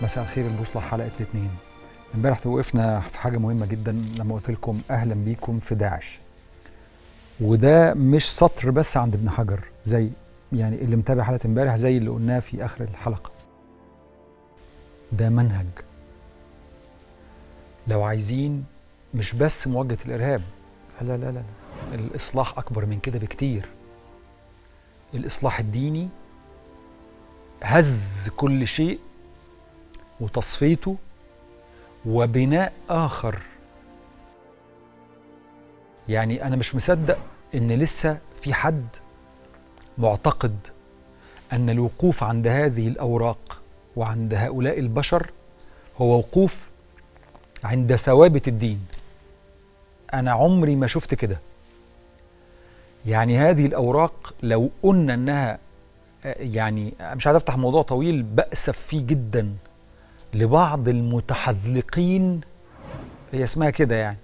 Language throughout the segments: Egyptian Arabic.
مساء الخير البوصلة حلقة الاثنين امبارح وقفنا في حاجة مهمة جدا لما قلت لكم أهلا بيكم في داعش وده مش سطر بس عند ابن حجر زي يعني اللي متابع حلقة امبارح زي اللي قلناه في آخر الحلقة ده منهج لو عايزين مش بس مواجهة الإرهاب لا لا لا لا الإصلاح أكبر من كده بكتير الإصلاح الديني هز كل شيء وتصفيته وبناء آخر يعني أنا مش مصدق إن لسه في حد معتقد أن الوقوف عند هذه الأوراق وعند هؤلاء البشر هو وقوف عند ثوابت الدين أنا عمري ما شفت كده يعني هذه الأوراق لو قلنا أنها يعني مش عايز أفتح موضوع طويل بأسف فيه جدا لبعض المتحذلقين هي اسمها كده يعني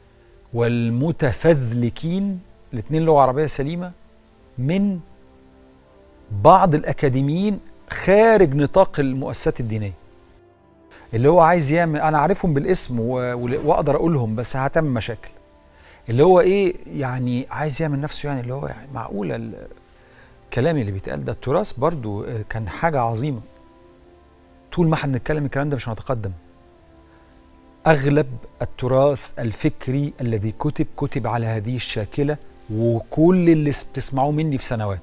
والمتفذلكين الاثنين لغة عربية سليمة من بعض الأكاديميين خارج نطاق المؤسسات الدينية اللي هو عايز يعمل أنا عارفهم بالاسم وأقدر أقولهم بس هتعمل مشاكل اللي هو إيه يعني عايز يعمل نفسه يعني اللي هو يعني معقولة الكلام اللي بيتقال ده التراث برضو كان حاجة عظيمة طول ما احنا بنتكلم الكلام ده مش هنتقدم اغلب التراث الفكري الذي كتب كتب على هذه الشاكله وكل اللي بتسمعوه مني في سنوات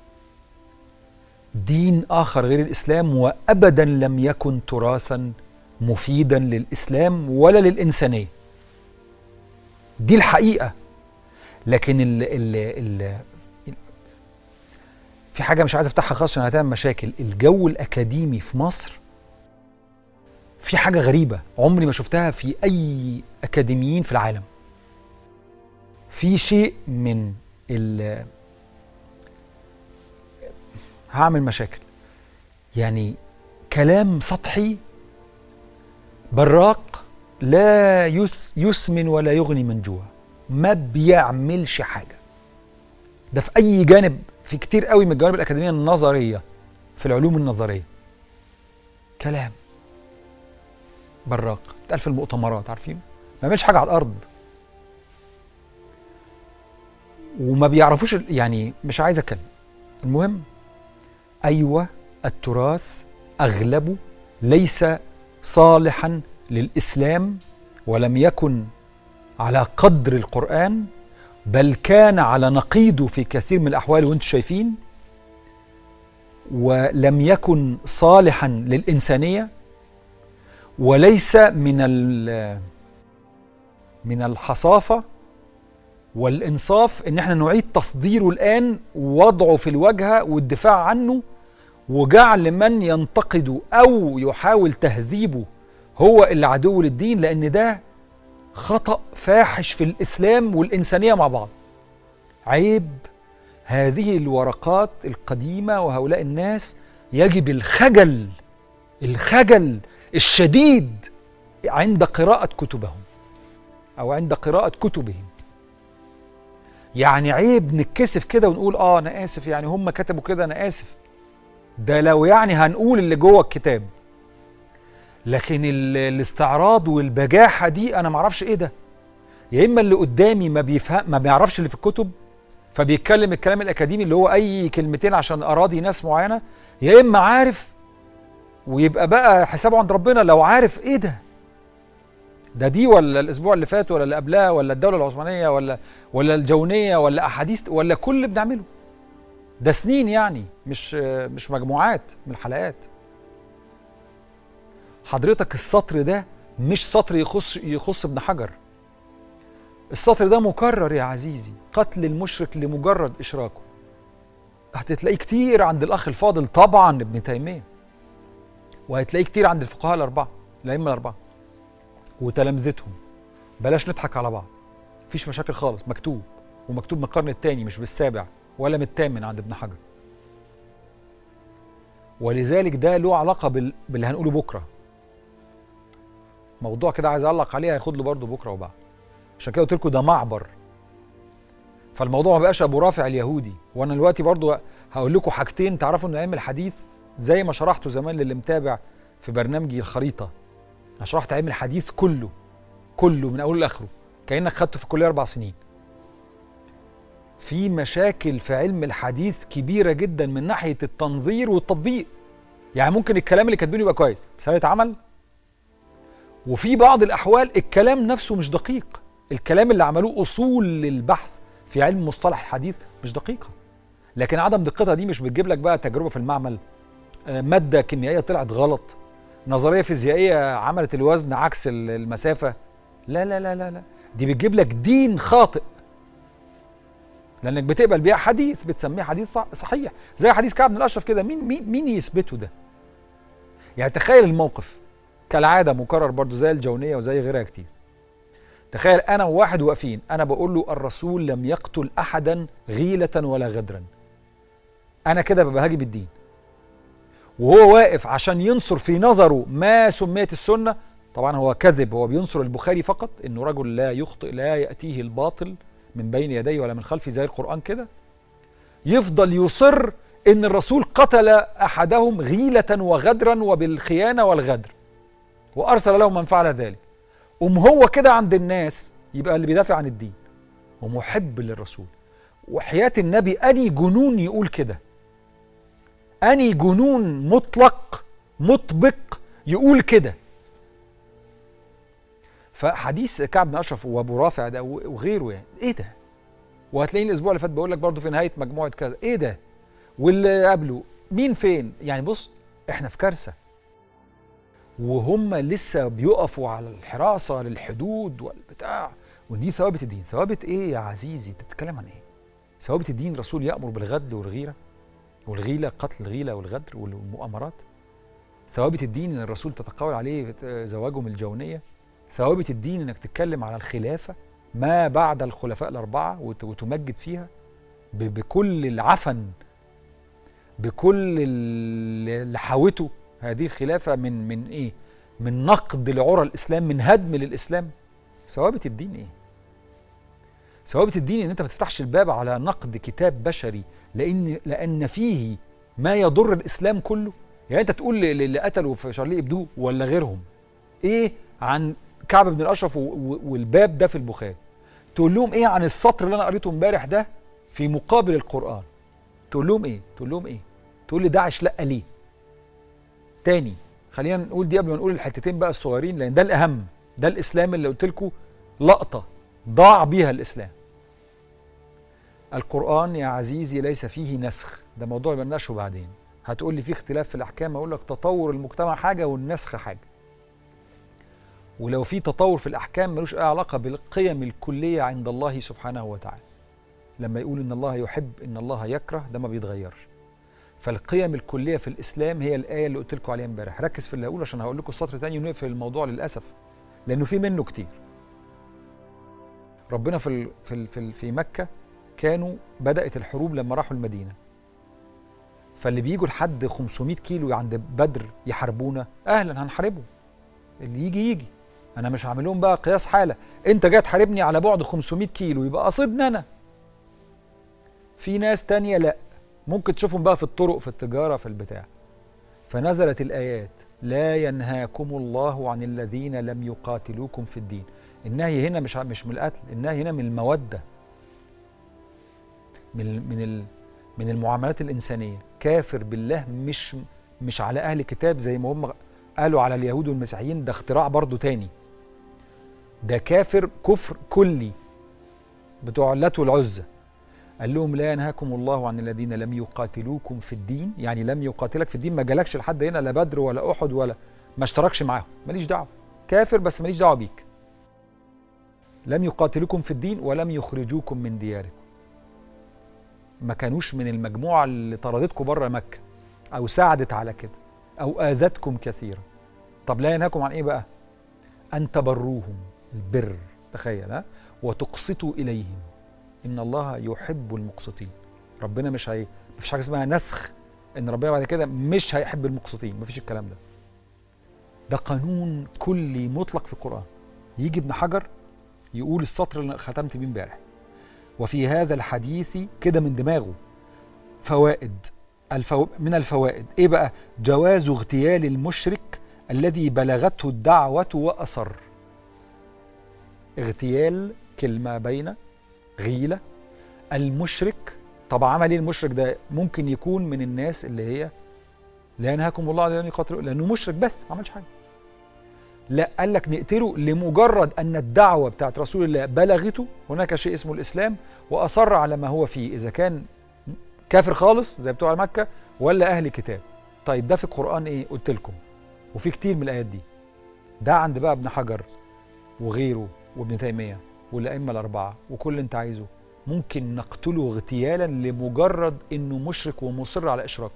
دين اخر غير الاسلام وابدا لم يكن تراثا مفيدا للاسلام ولا للانسانيه دي الحقيقه لكن ال ال ال في حاجه مش عايز افتحها خالص عشان هتعمل مشاكل الجو الاكاديمي في مصر في حاجة غريبة عمري ما شفتها في أي أكاديميين في العالم في شيء من ال هعمل مشاكل يعني كلام سطحي براق لا يسمن ولا يغني من جوع ما بيعملش حاجة ده في أي جانب في كتير قوي من الجوانب الأكاديمية النظرية في العلوم النظرية كلام براق بتقال في المؤتمرات عارفين ما بيعملش حاجه على الارض وما بيعرفوش يعني مش عايز اتكلم المهم ايوه التراث اغلبه ليس صالحا للاسلام ولم يكن على قدر القران بل كان على نقيضه في كثير من الاحوال وانتم شايفين ولم يكن صالحا للانسانيه وليس من من الحصافة والإنصاف إن احنا نعيد تصديره الآن ووضعه في الواجهة والدفاع عنه وجعل من ينتقده أو يحاول تهذيبه هو اللي عدو للدين لأن ده خطأ فاحش في الإسلام والإنسانية مع بعض عيب هذه الورقات القديمة وهؤلاء الناس يجب الخجل الخجل الشديد عند قراءة كتبهم أو عند قراءة كتبهم يعني عيب نتكسف كده ونقول اه انا اسف يعني هم كتبوا كده انا اسف ده لو يعني هنقول اللي جوه الكتاب لكن الاستعراض والبجاحه دي انا معرفش ايه ده يا اما اللي قدامي ما بيفهم ما بيعرفش اللي في الكتب فبيتكلم الكلام الاكاديمي اللي هو اي كلمتين عشان اراضي ناس معينه يا اما عارف ويبقى بقى حسابه عند ربنا لو عارف ايه ده ده دي ولا الاسبوع اللي فات ولا اللي قبلها ولا الدوله العثمانيه ولا ولا الجونيه ولا احاديث ولا كل اللي بنعمله ده سنين يعني مش مش مجموعات من الحلقات حضرتك السطر ده مش سطر يخص يخص ابن حجر السطر ده مكرر يا عزيزي قتل المشرك لمجرد اشراكه هتلاقيه كتير عند الاخ الفاضل طبعا ابن تيميه وهتلاقيه كتير عند الفقهاء الاربعه الائمه الاربعه وتلامذتهم بلاش نضحك على بعض مفيش مشاكل خالص مكتوب ومكتوب من القرن الثاني مش بالسابع ولا من الثامن عند ابن حجر ولذلك ده له علاقه بال... باللي هنقوله بكره موضوع كده عايز اعلق عليه هياخد له برضه بكره وبعد عشان كده قلت لكم ده معبر فالموضوع ما بقاش ابو رافع اليهودي وانا دلوقتي برضه هقول لكم حاجتين تعرفوا ان علم الحديث زي ما شرحته زمان للي متابع في برنامجي الخريطه انا شرحت علم الحديث كله كله من اوله لاخره كانك خدته في الكليه اربع سنين في مشاكل في علم الحديث كبيره جدا من ناحيه التنظير والتطبيق يعني ممكن الكلام اللي كاتبينه يبقى كويس بس هل اتعمل وفي بعض الاحوال الكلام نفسه مش دقيق الكلام اللي عملوه اصول للبحث في علم مصطلح الحديث مش دقيقه لكن عدم دقتها دي مش بتجيب لك بقى تجربه في المعمل آه، ماده كيميائيه طلعت غلط نظريه فيزيائيه عملت الوزن عكس المسافه لا لا لا لا لا دي بتجيب لك دين خاطئ لانك بتقبل بيها حديث بتسميه حديث صحيح زي حديث كعب بن الاشرف كده مين مين مين يثبته ده يعني تخيل الموقف كالعاده مكرر برضو زي الجونيه وزي غيرها كتير تخيل انا وواحد واقفين انا بقول له الرسول لم يقتل احدا غيله ولا غدرا انا كده ببقى هاجي بالدين وهو واقف عشان ينصر في نظره ما سميت السنه طبعا هو كذب هو بينصر البخاري فقط انه رجل لا يخطئ لا ياتيه الباطل من بين يديه ولا من خلفه زي القران كده يفضل يصر ان الرسول قتل احدهم غيله وغدرا وبالخيانه والغدر وارسل له من فعل ذلك ام هو كده عند الناس يبقى اللي بيدافع عن الدين ومحب للرسول وحياه النبي اني جنون يقول كده اني جنون مطلق مطبق يقول كده فحديث كعب بن اشرف وابو رافع ده وغيره يعني ايه ده وهتلاقيني الاسبوع اللي فات بقول لك برضه في نهايه مجموعه كذا ايه ده واللي قبله مين فين يعني بص احنا في كارثه وهم لسه بيقفوا على الحراسه للحدود والبتاع وان دي ثوابت الدين ثوابت ايه يا عزيزي انت بتتكلم عن ايه ثوابت الدين رسول يامر بالغدر والغيره والغيله قتل الغيله والغدر والمؤامرات ثوابت الدين ان الرسول تتقول عليه زواجهم الجونيه ثوابت الدين انك تتكلم على الخلافه ما بعد الخلفاء الاربعه وتمجد فيها بكل العفن بكل اللي حاوته هذه الخلافه من من ايه؟ من نقد لعرى الاسلام من هدم للاسلام ثوابت الدين ايه؟ ثوابت الدين ان انت ما تفتحش الباب على نقد كتاب بشري لان لان فيه ما يضر الاسلام كله يعني انت تقول اللي قتلوا في شارلي ابدو ولا غيرهم ايه عن كعب بن الاشرف والباب ده في البخاري تقول لهم ايه عن السطر اللي انا قريته امبارح ده في مقابل القران تقول لهم ايه تقول لهم ايه تقول لي داعش لا ليه تاني خلينا نقول دي قبل ما نقول الحتتين بقى الصغيرين لان ده الاهم ده الاسلام اللي قلت لكم لقطه ضاع بيها الاسلام القران يا عزيزي ليس فيه نسخ ده موضوع بنناقشه بعدين هتقول لي في اختلاف في الاحكام اقول لك تطور المجتمع حاجه والنسخ حاجه ولو في تطور في الاحكام ملوش اي علاقه بالقيم الكليه عند الله سبحانه وتعالى لما يقول ان الله يحب ان الله يكره ده ما بيتغيرش فالقيم الكليه في الاسلام هي الايه اللي قلت لكم عليها امبارح ركز في اللي هقوله عشان هقول لكم السطر تاني ونقفل الموضوع للاسف لانه في منه كتير ربنا في في في, في مكه كانوا بدات الحروب لما راحوا المدينه فاللي بيجوا لحد 500 كيلو عند بدر يحاربونا اهلا هنحاربه اللي يجي يجي انا مش هعمل لهم بقى قياس حاله انت جاي تحاربني على بعد 500 كيلو يبقى قصدني انا في ناس تانية لا ممكن تشوفهم بقى في الطرق في التجاره في البتاع فنزلت الايات لا ينهاكم الله عن الذين لم يقاتلوكم في الدين النهي هنا مش مش من القتل النهي هنا من الموده من من من المعاملات الانسانيه كافر بالله مش مش على اهل كتاب زي ما هم قالوا على اليهود والمسيحيين ده اختراع برضه تاني ده كافر كفر كلي بتوع اللات والعزى قال لهم لا ينهاكم الله عن الذين لم يقاتلوكم في الدين يعني لم يقاتلك في الدين ما جالكش لحد هنا لا بدر ولا احد ولا ما اشتركش معاهم ماليش دعوه كافر بس ماليش دعوه بيك لم يقاتلوكم في الدين ولم يخرجوكم من دياركم ما كانوش من المجموعه اللي طردتكم بره مكه او ساعدت على كده او اذتكم كثيرا طب لا ينهاكم عن ايه بقى ان تبروهم البر تخيل ها وتقسطوا اليهم ان الله يحب المقسطين ربنا مش هي مفيش حاجه اسمها نسخ ان ربنا بعد كده مش هيحب المقسطين مفيش الكلام ده ده قانون كلي مطلق في القران يجي ابن حجر يقول السطر اللي ختمت بيه امبارح وفي هذا الحديث كده من دماغه فوائد الفو... من الفوائد ايه بقى جواز اغتيال المشرك الذي بلغته الدعوة وأصر اغتيال كلمة بين غيلة المشرك طب عمل ايه المشرك ده ممكن يكون من الناس اللي هي لا ينهاكم الله عن ان يقاتلوا لانه مشرك بس ما عملش حاجه لا قال لك نقتله لمجرد ان الدعوه بتاعت رسول الله بلغته هناك شيء اسمه الاسلام واصر على ما هو فيه اذا كان كافر خالص زي بتوع مكه ولا اهل كتاب طيب ده في القران ايه قلت لكم وفي كتير من الايات دي ده عند بقى ابن حجر وغيره وابن تيميه والائمه الاربعه وكل اللي انت عايزه ممكن نقتله اغتيالا لمجرد انه مشرك ومصر على اشراكه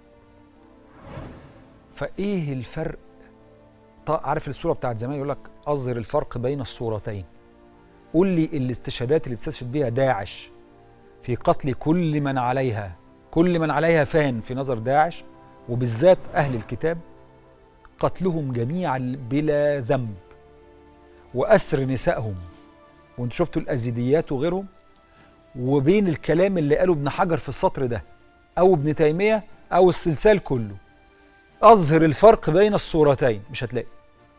فايه الفرق عارف الصوره بتاعت زمان يقول لك اظهر الفرق بين الصورتين قول لي الاستشهادات اللي بتستشهد بيها داعش في قتل كل من عليها كل من عليها فان في نظر داعش وبالذات اهل الكتاب قتلهم جميعا بلا ذنب واسر نسائهم وانتوا شفتوا الازيديات وغيرهم وبين الكلام اللي قاله ابن حجر في السطر ده او ابن تيميه او السلسال كله اظهر الفرق بين الصورتين مش هتلاقي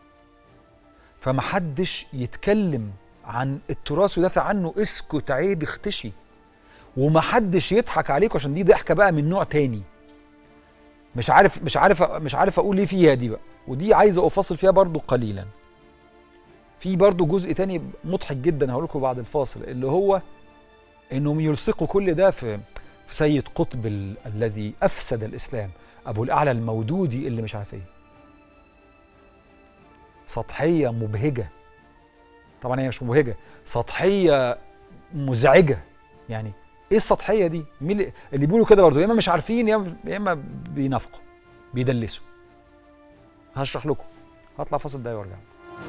فمحدش يتكلم عن التراث ويدافع عنه اسكت عيب اختشي ومحدش يضحك عليكم عشان دي ضحكه بقى من نوع تاني مش عارف مش عارف مش عارف اقول ايه فيها دي بقى ودي عايز افصل فيها برضو قليلا في برضو جزء تاني مضحك جدا هقول لكم بعد الفاصل اللي هو انهم يلصقوا كل ده في في سيد قطب ال- الذي افسد الاسلام ابو الاعلى المودودي اللي مش عارف ايه سطحيه مبهجه طبعا هي مش مبهجه سطحيه مزعجه يعني ايه السطحيه دي مين اللي, اللي بيقولوا كده برضه يا اما مش عارفين يا اما يا اما بينافقوا بيدلسوا هشرح لكم هطلع فاصل ده وارجع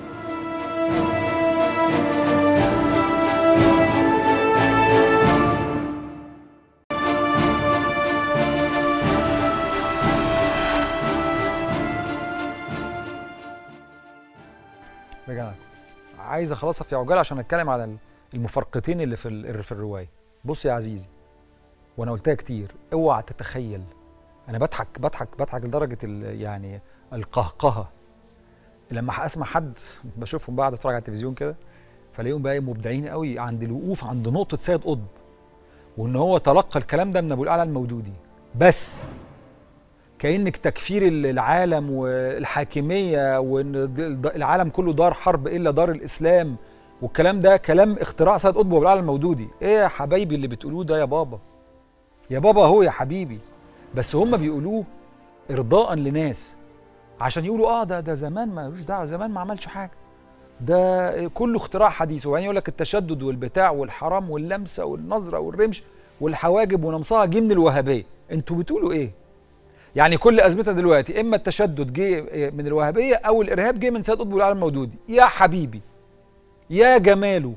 رجعنا عايز اخلصها في عجاله عشان اتكلم على المفرقتين اللي في ال- في الروايه بص يا عزيزي وانا قلتها كتير اوعى تتخيل انا بضحك بضحك بضحك لدرجه ال- يعني القهقهه لما اسمع حد بشوفهم بعد اتفرج على التلفزيون كده فلاقيهم بقى مبدعين قوي عند الوقوف عند نقطه سيد قطب وان هو تلقى الكلام ده من ابو الاعلى المودودي بس كانك تكفير العالم والحاكميه وان د- العالم كله دار حرب الا دار الاسلام والكلام ده كلام اختراع سيد قطب وابو الاعلى المودودي ايه يا حبايبي اللي بتقولوه ده يا بابا يا بابا هو يا حبيبي بس هم بيقولوه ارضاء لناس عشان يقولوا اه ده ده زمان ملوش دعوه زمان ما عملش حاجه ده كله اختراع حديث وبعدين يقول لك التشدد والبتاع والحرام واللمسه والنظره والرمش والحواجب ونمصها جه من الوهابيه انتوا بتقولوا ايه يعني كل ازمتنا دلوقتي اما التشدد جه من الوهابيه او الارهاب جه من سيد قطب والعالم المودودي يا حبيبي يا جماله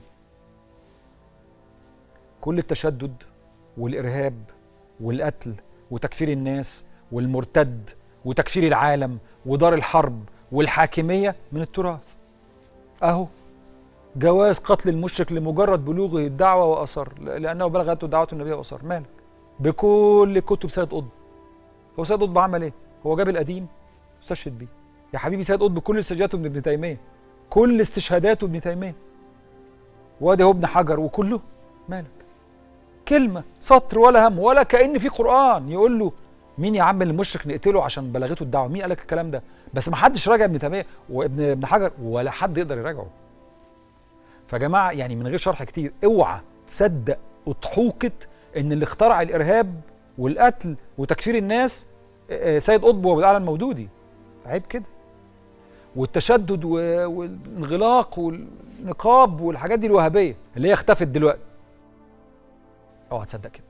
كل التشدد والارهاب والقتل وتكفير الناس والمرتد وتكفير العالم ودار الحرب والحاكميه من التراث اهو جواز قتل المشرك لمجرد بلوغه الدعوه واصر لانه بلغته دعوه النبي واصر مالك بكل كتب سيد قطب هو سيد قطب عمل ايه؟ هو جاب القديم استشهد بيه يا حبيبي سيد قطب كل استشهاداته من ابن تيميه كل استشهاداته ابن تيميه وادي هو ابن حجر وكله مالك كلمه سطر ولا هم ولا كان في قران يقول له مين يا عم المشرك نقتله عشان بلغته الدعوه مين قال لك الكلام ده بس ما حدش راجع ابن تيميه وابن ابن حجر ولا حد يقدر يراجعه فجماعه يعني من غير شرح كتير اوعى تصدق اضحوكه ان اللي اخترع الارهاب والقتل وتكفير الناس آه، سيد قطب وابو الاعلى المودودي عيب كده والتشدد و- والانغلاق والنقاب والحاجات دي الوهابيه اللي هي اختفت دلوقتي اوعى تصدق كده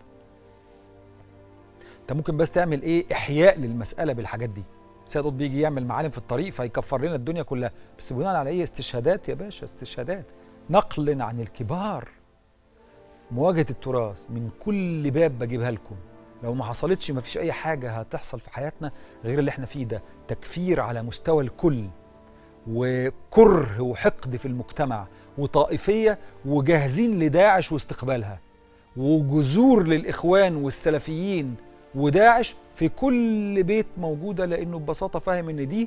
انت ممكن بس تعمل ايه احياء للمساله بالحاجات دي سيد قطب بيجي يعمل معالم في الطريق فيكفر لنا الدنيا كلها بس بناء على ايه استشهادات يا باشا استشهادات نقل عن الكبار مواجهه التراث من كل باب بجيبها لكم لو ما حصلتش ما فيش اي حاجه هتحصل في حياتنا غير اللي احنا فيه ده تكفير على مستوى الكل وكره وحقد في المجتمع وطائفيه وجاهزين لداعش واستقبالها وجذور للاخوان والسلفيين وداعش في كل بيت موجوده لانه ببساطه فاهم ان دي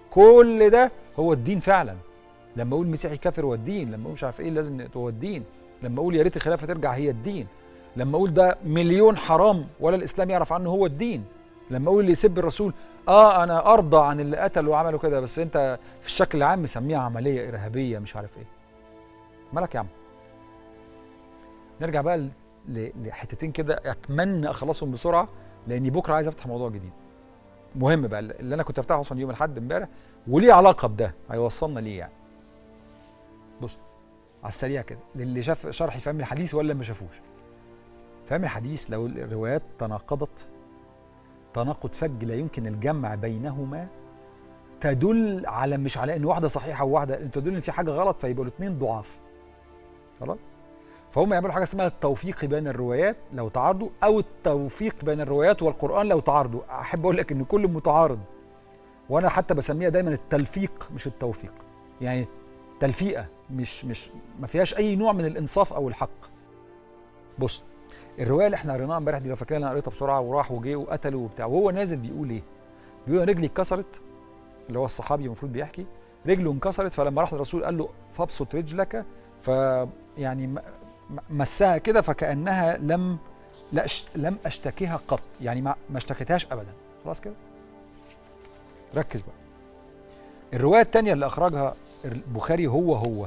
كل ده هو الدين فعلا لما اقول مسيحي كافر هو الدين لما اقول مش عارف ايه لازم هو الدين لما اقول يا ريت الخلافه ترجع هي الدين لما اقول ده مليون حرام ولا الاسلام يعرف عنه هو الدين لما اقول اللي يسب الرسول اه انا ارضى عن اللي قتلوا وعملوا كده بس انت في الشكل العام مسميها عمليه ارهابيه مش عارف ايه مالك يا عم نرجع بقى ل- لحتتين كده اتمنى اخلصهم بسرعه لاني بكره عايز افتح موضوع جديد مهم بقى اللي انا كنت افتحه اصلا يوم الاحد امبارح وليه علاقه بده هيوصلنا ليه يعني بص على السريع كده للي شاف شرحي في علم الحديث ولا ما شافوش في علم الحديث لو الروايات تناقضت تناقض فج لا يمكن الجمع بينهما تدل على مش على ان واحده صحيحه وواحده تدل ان في حاجه غلط فيبقوا الاثنين ضعاف خلاص فهم يعملوا حاجه اسمها التوفيق بين الروايات لو تعارضوا او التوفيق بين الروايات والقران لو تعارضوا احب اقول لك ان كل متعارض وانا حتى بسميها دايما التلفيق مش التوفيق يعني تلفيقه مش مش ما فيهاش اي نوع من الانصاف او الحق بص الروايه اللي احنا قريناها امبارح دي لو فاكرين انا قريتها بسرعه وراح وجه وقتلوا وبتاع وهو نازل بيقول ايه؟ بيقول أنا رجلي اتكسرت اللي هو الصحابي المفروض بيحكي رجله انكسرت فلما راح للرسول قال له فابسط رجلك ف يعني م- م- مسها كده فكانها لم لا أش... لم اشتكيها قط يعني ما ما اشتكيتهاش ابدا خلاص كده ركز بقى الروايه الثانيه اللي اخرجها البخاري هو هو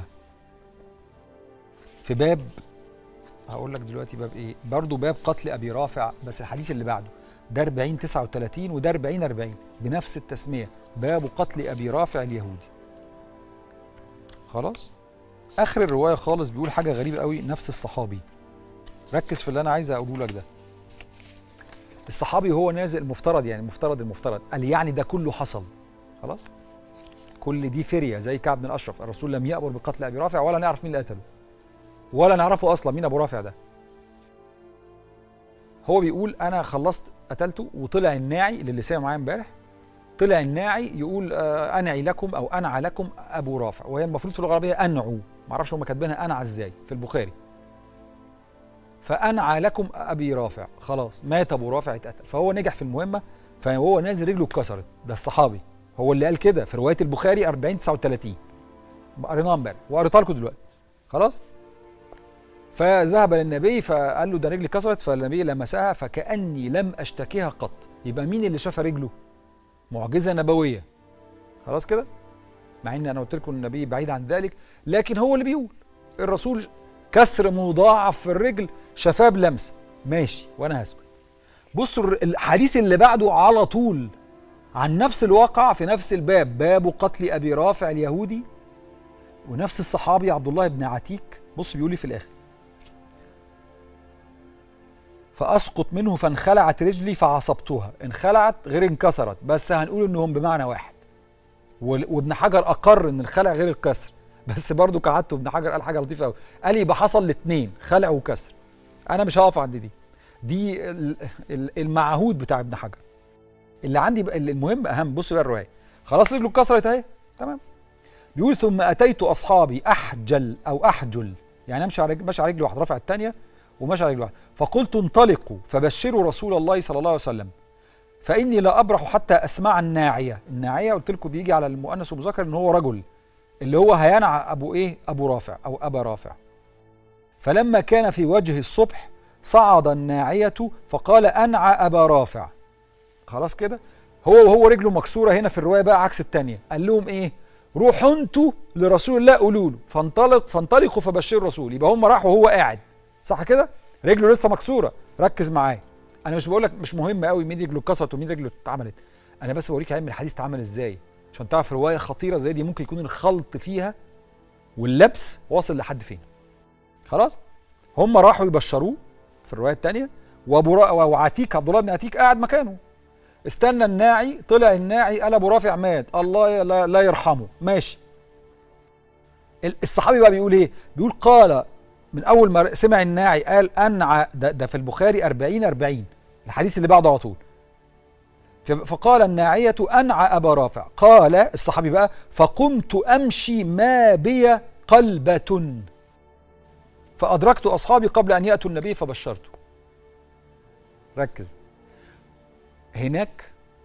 في باب هقول لك دلوقتي باب ايه برضه باب قتل ابي رافع بس الحديث اللي بعده ده 40 39 وده 40 40 بنفس التسميه باب قتل ابي رافع اليهودي خلاص اخر الروايه خالص بيقول حاجه غريبه قوي نفس الصحابي ركز في اللي انا عايز اقوله لك ده الصحابي هو نازل المفترض يعني المفترض المفترض قال يعني ده كله حصل خلاص كل دي فريه زي كعب بن الاشرف الرسول لم يامر بقتل ابي رافع ولا نعرف مين اللي قتله ولا نعرفه اصلا مين ابو رافع ده هو بيقول انا خلصت قتلته وطلع الناعي اللي سمع معايا امبارح طلع الناعي يقول آه انعي لكم او انعى لكم ابو رافع وهي المفروض في اللغه العربيه انعوا معرفش هم كاتبينها انعى ازاي في البخاري فانعى لكم ابي رافع خلاص مات ابو رافع اتقتل فهو نجح في المهمه فهو نازل رجله اتكسرت ده الصحابي هو اللي قال كده في روايه البخاري 40 39 قريناها امبارح وقريتها لكم دلوقتي خلاص فذهب للنبي فقال له ده رجلي كسرت فالنبي لمسها فكاني لم اشتكيها قط يبقى مين اللي شاف رجله معجزه نبويه خلاص كده مع ان انا قلت لكم النبي بعيد عن ذلك لكن هو اللي بيقول الرسول كسر مضاعف في الرجل شفاه بلمسه ماشي وانا هسكت بصوا الر- الحديث اللي بعده على طول عن نفس الواقع في نفس الباب باب قتل ابي رافع اليهودي ونفس الصحابي عبد الله بن عتيك بص بيقول لي في الاخر فاسقط منه فانخلعت رجلي فعصبتها انخلعت غير انكسرت بس هنقول انهم بمعنى واحد وال- وابن حجر اقر ان الخلع غير الكسر بس برضو قعدته ابن حجر قال حاجه لطيفه قوي قال يبقى حصل الاثنين خلع وكسر انا مش هقف عند دي دي ال- ال- المعهود بتاع ابن حجر اللي عندي بقى المهم اهم بص بقى الروايه خلاص رجله اتكسرت اهي تمام بيقول ثم اتيت اصحابي احجل او احجل يعني امشي على رجل ماشي على رجل واحده رافع الثانيه وماشي على رجل واحده فقلت انطلقوا فبشروا رسول الله صلى الله عليه وسلم فاني لا ابرح حتى اسمع الناعيه الناعيه قلت لكم بيجي على المؤنث ومذكر ان هو رجل اللي هو هينعى ابو ايه ابو رافع او ابا رافع فلما كان في وجه الصبح صعد الناعيه فقال انعى ابا رافع خلاص كده هو وهو رجله مكسوره هنا في الروايه بقى عكس الثانيه قال لهم ايه روحوا انتوا لرسول الله قولوا له فانطلق فانطلقوا فبشروا الرسول يبقى هم راحوا وهو قاعد صح كده رجله لسه مكسوره ركز معايا انا مش بقول لك مش مهم قوي مين رجله اتكسرت ومين رجله اتعملت انا بس بوريك علم الحديث اتعمل ازاي عشان تعرف روايه خطيره زي دي ممكن يكون الخلط فيها واللبس واصل لحد فين خلاص هم راحوا يبشروه في الروايه الثانيه وابو را... وعتيك عبد الله بن عتيك قاعد مكانه استنى الناعي طلع الناعي قال ابو رافع مات الله لا, لا يرحمه ماشي ال- الصحابي بقى بيقول ايه بيقول قال من اول ما سمع الناعي قال انعى ده, ده في البخاري 40 40 الحديث اللي بعده على طول ف- فقال الناعية أنعى أبا رافع قال الصحابي بقى فقمت أمشي ما بي قلبة فأدركت أصحابي قبل أن يأتوا النبي فبشرته ركز هناك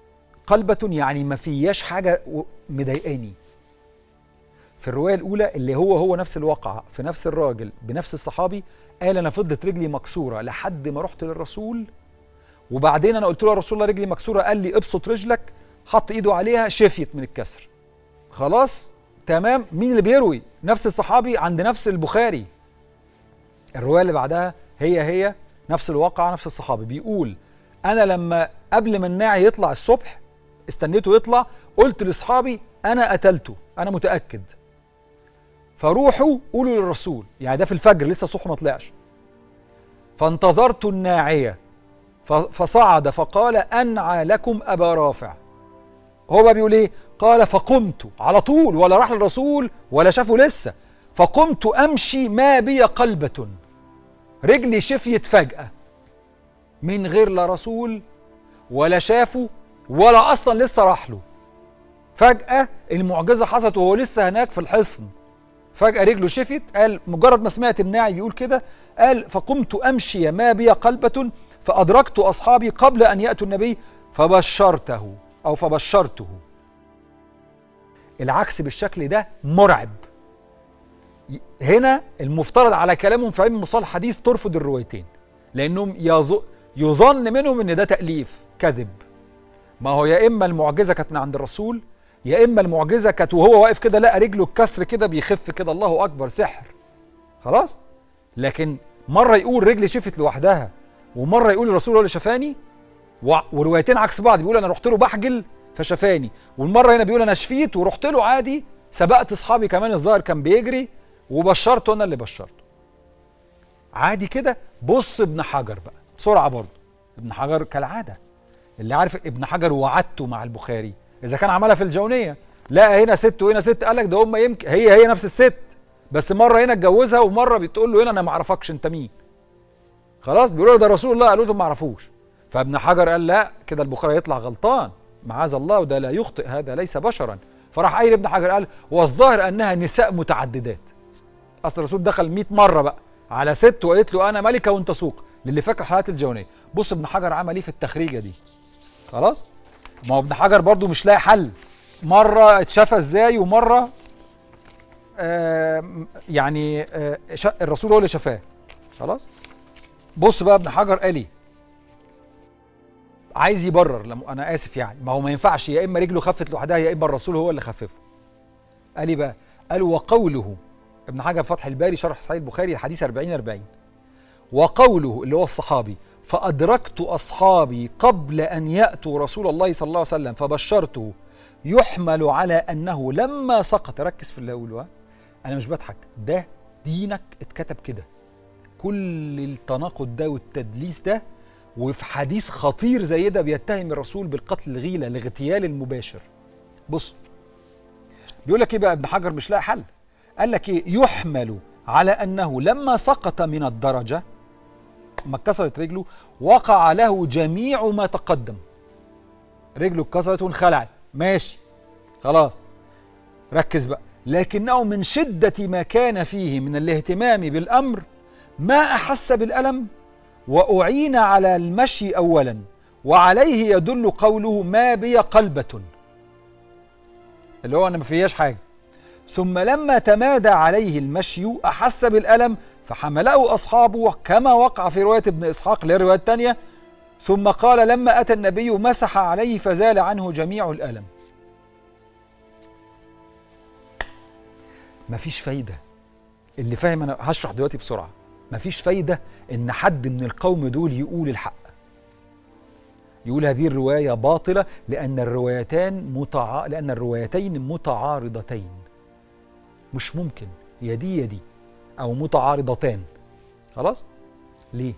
قلبة يعني ما فياش حاجة و- مضايقاني في الرواية الأولى اللي هو هو نفس الواقعة في نفس الراجل بنفس الصحابي قال أنا فضلت رجلي مكسورة لحد ما رحت للرسول وبعدين أنا قلت له يا رسول الله رجلي مكسورة قال لي ابسط رجلك حط إيده عليها شفيت من الكسر خلاص تمام مين اللي بيروي نفس الصحابي عند نفس البخاري الرواية اللي بعدها هي هي نفس الواقعة نفس الصحابي بيقول أنا لما قبل ما الناعي يطلع الصبح استنيته يطلع قلت لاصحابي انا قتلته انا متاكد فروحوا قولوا للرسول يعني ده في الفجر لسه الصبح ما طلعش فانتظرت الناعيه ف- فصعد فقال انعى لكم ابا رافع هو بقى بيقول ايه قال فقمت على طول ولا راح للرسول ولا شافه لسه فقمت امشي ما بي قلبه رجلي شفيت فجاه من غير لا رسول ولا شافه ولا اصلا لسه راح له فجاه المعجزه حصلت وهو لسه هناك في الحصن فجاه رجله شفت قال مجرد ما سمعت الناعي بيقول كده قال فقمت امشي ما بي قلبه فادركت اصحابي قبل ان ياتوا النبي فبشرته او فبشرته العكس بالشكل ده مرعب ي- هنا المفترض على كلامهم في علم مصطلح الحديث ترفض الروايتين لانهم يظ- يظن منهم ان ده تاليف كذب ما هو يا اما المعجزه كانت من عند الرسول يا اما المعجزه كانت وهو واقف كده لقى رجله الكسر كده بيخف كده الله اكبر سحر خلاص لكن مره يقول رجلي شفت لوحدها ومره يقول الرسول هو اللي شفاني و- وروايتين عكس بعض بيقول انا رحت له بحجل فشفاني والمره هنا بيقول انا شفيت ورحت له عادي سبقت اصحابي كمان الظاهر كان بيجري وبشرته انا اللي بشرته عادي كده بص ابن حجر بقى بسرعه برضه ابن حجر كالعاده اللي عارف ابن حجر وعدته مع البخاري اذا كان عملها في الجونيه لقى هنا ست وهنا ست قال لك ده هم يمكن هي هي نفس الست بس مره هنا اتجوزها ومره بتقول له هنا انا ما اعرفكش انت مين خلاص بيقولوا له ده رسول الله قالوا له ما اعرفوش فابن حجر قال لا كده البخاري يطلع غلطان معاذ الله وده لا يخطئ هذا ليس بشرا فراح قايل ابن حجر قال والظاهر انها نساء متعددات اصل الرسول دخل 100 مره بقى على ست وقالت له انا ملكه وانت سوق للي فاكر حالات الجونيه بص ابن حجر عمل ايه في التخريجه دي خلاص ما هو ابن حجر برضو مش لاقي حل مره اتشافى ازاي ومره آه يعني آه شا- الرسول هو اللي شفاه خلاص بص بقى ابن حجر قال ايه عايز يبرر لما انا اسف يعني ما هو ما ينفعش يا اما رجله خفت لوحدها يا اما الرسول هو اللي خففه قال ايه بقى قال وقوله ابن حجر فتح الباري شرح صحيح البخاري الحديث 40 40 وقوله اللي هو الصحابي فأدركت أصحابي قبل أن يأتوا رسول الله صلى الله عليه وسلم فبشرته يحمل على أنه لما سقط ركز في اللي أقوله ها؟ أنا مش بضحك ده دينك اتكتب كده كل التناقض ده والتدليس ده وفي حديث خطير زي ده بيتهم الرسول بالقتل الغيلة الاغتيال المباشر بص بيقول لك ايه بقى ابن حجر مش لاقي حل قال لك ايه يحمل على انه لما سقط من الدرجه ما اتكسرت رجله وقع له جميع ما تقدم رجله اتكسرت وانخلعت ماشي خلاص ركز بقى لكنه من شدة ما كان فيه من الاهتمام بالأمر ما أحس بالألم وأعين على المشي أولا وعليه يدل قوله ما بي قلبة اللي هو أنا ما فيهاش حاجة ثم لما تمادى عليه المشي أحس بالألم فحمله أصحابه كما وقع في رواية ابن إسحاق اللي هي الرواية الثانية ثم قال لما أتى النبي مسح عليه فزال عنه جميع الألم مفيش فايدة اللي فاهم أنا هشرح دلوقتي بسرعة مفيش فايدة إن حد من القوم دول يقول الحق يقول هذه الرواية باطلة لأن الروايتان متع... لأن الروايتين متعارضتين مش ممكن يا دي يا دي أو متعارضتان خلاص ليه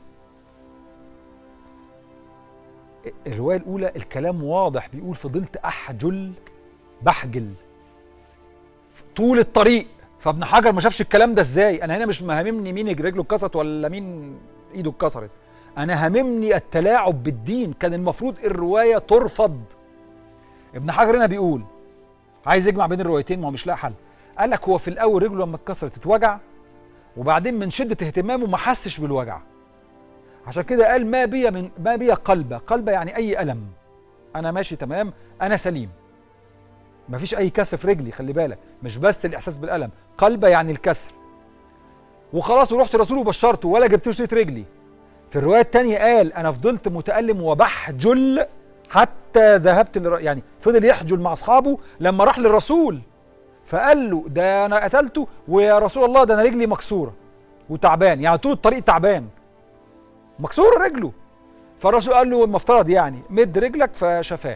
الرواية الأولى الكلام واضح بيقول فضلت أحجل بحجل طول الطريق فابن حجر ما شافش الكلام ده ازاي انا هنا مش مهمني مين رجله اتكسرت ولا مين ايده اتكسرت انا هاممني التلاعب بالدين كان المفروض الروايه ترفض ابن حجر هنا بيقول عايز يجمع بين الروايتين ما هو مش لاقي حل قال لك هو في الاول رجله لما اتكسرت اتوجع وبعدين من شده اهتمامه ما حسش بالوجع عشان كده قال ما بي من ما بي قلبه قلبه يعني اي الم انا ماشي تمام انا سليم مفيش اي كسر في رجلي خلي بالك مش بس الاحساس بالالم قلبه يعني الكسر وخلاص ورحت الرسول وبشرته ولا جبت له سيره رجلي في الروايه الثانيه قال انا فضلت متالم وبحجل حتى ذهبت لر... يعني فضل يحجل مع اصحابه لما راح للرسول فقال له ده انا قتلته ويا رسول الله ده انا رجلي مكسوره وتعبان يعني طول الطريق تعبان مكسوره رجله فالرسول قال له المفترض يعني مد رجلك فشفاه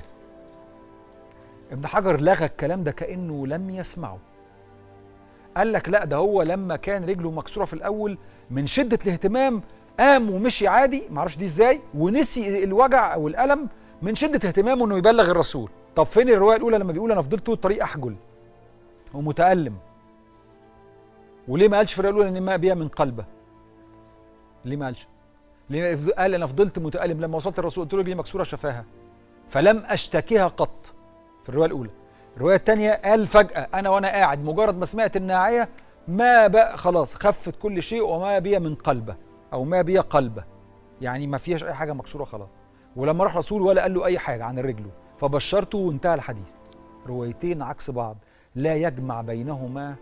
ابن حجر لغى الكلام ده كانه لم يسمعه قال لك لا ده هو لما كان رجله مكسوره في الاول من شده الاهتمام قام ومشي عادي معرفش دي ازاي ونسي الوجع والالم من شده اهتمامه انه يبلغ الرسول طب فين الروايه الاولى لما بيقول انا فضلت طول الطريق احجل ومتالم وليه ما قالش في الروايه الاولى ان ما بيها من قلبه ليه ما قالش ليه قال انا فضلت متالم لما وصلت الرسول قلت له رجلي مكسوره شفاها فلم اشتكيها قط في الروايه الاولى الروايه الثانيه قال فجاه انا وانا قاعد مجرد ما سمعت الناعيه ما بقى خلاص خفت كل شيء وما بي من قلبه او ما بي قلبه يعني ما فيهاش اي حاجه مكسوره خلاص ولما راح رسول ولا قال له اي حاجه عن رجله فبشرته وانتهى الحديث روايتين عكس بعض لا يجمع بينهما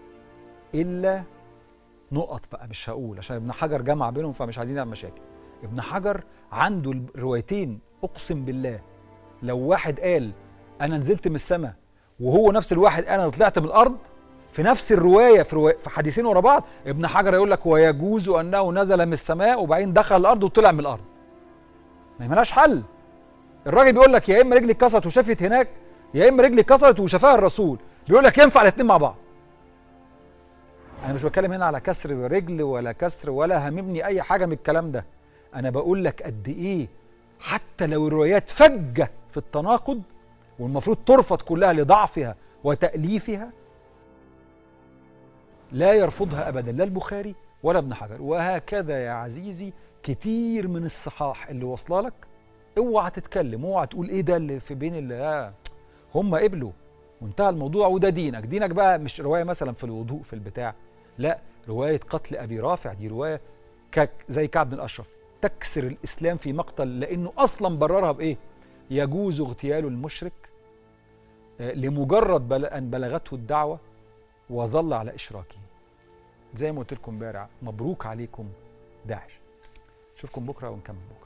الا نقط بقى مش هقول عشان ابن حجر جمع بينهم فمش عايزين نعمل مشاكل ابن حجر عنده الروايتين اقسم بالله لو واحد قال انا نزلت من السماء وهو نفس الواحد قال انا طلعت من الارض في نفس الروايه في, رواية في حديثين ورا بعض ابن حجر يقول لك ويجوز انه نزل من السماء وبعدين دخل الارض وطلع من الارض ما ملهاش حل الراجل بيقول لك يا اما رجلي اتكسرت وشافت هناك يا اما رجلي اتكسرت وشافها الرسول بيقول لك ينفع الاثنين مع بعض انا مش بتكلم هنا على كسر رجل ولا كسر ولا هاممني اي حاجه من الكلام ده انا بقول لك قد ايه حتى لو الروايات فجه في التناقض والمفروض ترفض كلها لضعفها وتاليفها لا يرفضها ابدا لا البخاري ولا ابن حجر وهكذا يا عزيزي كتير من الصحاح اللي واصله لك اوعى تتكلم اوعى تقول ايه ده اللي في بين اللي آه. هم قبلوا وانتهى الموضوع وده دينك دينك بقى مش روايه مثلا في الوضوء في البتاع لا روايه قتل ابي رافع دي روايه كك زي كعب بن الاشرف تكسر الاسلام في مقتل لانه اصلا بررها بايه يجوز اغتيال المشرك لمجرد بل ان بلغته الدعوه وظل على اشراكه زي ما قلت لكم امبارح مبروك عليكم داعش اشوفكم بكره ونكمل بكره